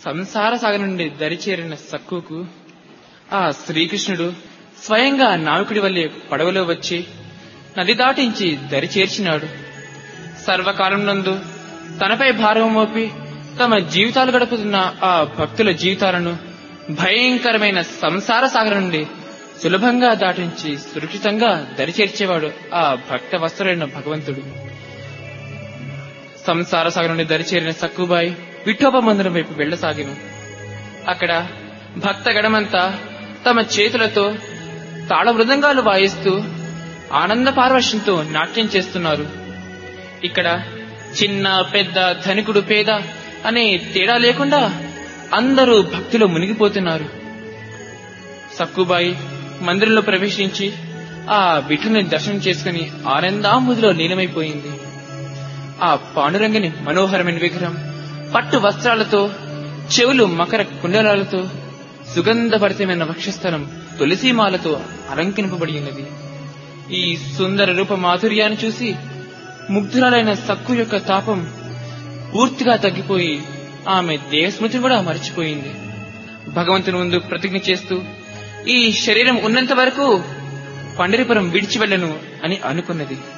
సంసార సాగర్ నుండి దరిచేరిన సక్కుకు ఆ శ్రీకృష్ణుడు స్వయంగా నావికుడి వల్లే పడవలో వచ్చి నది దాటించి దరి చేర్చినాడు సర్వకాలం నందు తనపై భారం మోపి తమ జీవితాలు గడుపుతున్న ఆ భక్తుల జీవితాలను భయంకరమైన సంసార సాగరం నుండి సులభంగా దాటించి సురక్షితంగా దరి చేర్చేవాడు ఆ భక్త వస్త్రుడైన భగవంతుడు సంసార సాగరం నుండి దరిచేరిన సక్కుబాయి విఠోబ మందిరం వైపు వెళ్లసాగిను అక్కడ భక్త గడమంతా తమ చేతులతో తాళ మృదంగాలు వాయిస్తూ ఆనంద పారవశ్యంతో నాట్యం చేస్తున్నారు ఇక్కడ చిన్న పెద్ద ధనికుడు పేద అనే తేడా లేకుండా అందరూ భక్తిలో మునిగిపోతున్నారు సక్కుబాయి మందిరంలో ప్రవేశించి ఆ విఠుని దర్శనం చేసుకుని ఆనందాంబుదిలో లీనమైపోయింది ఆ పాండురంగని మనోహరమైన విగ్రహం పట్టు వస్త్రాలతో చెవులు మకర కుండలాలతో సుగంధభరితమైన వక్షస్థలం తులసీమాలతో అలంకరింపబడి ఉన్నది ఈ సుందర రూప మాధుర్యాన్ని చూసి ముగ్ధురాలైన సక్కు యొక్క తాపం పూర్తిగా తగ్గిపోయి ఆమె దేవస్మృతిని కూడా మర్చిపోయింది భగవంతుని ముందు ప్రతిజ్ఞ చేస్తూ ఈ శరీరం ఉన్నంత వరకు పండరిపురం విడిచి వెళ్ళను అని అనుకున్నది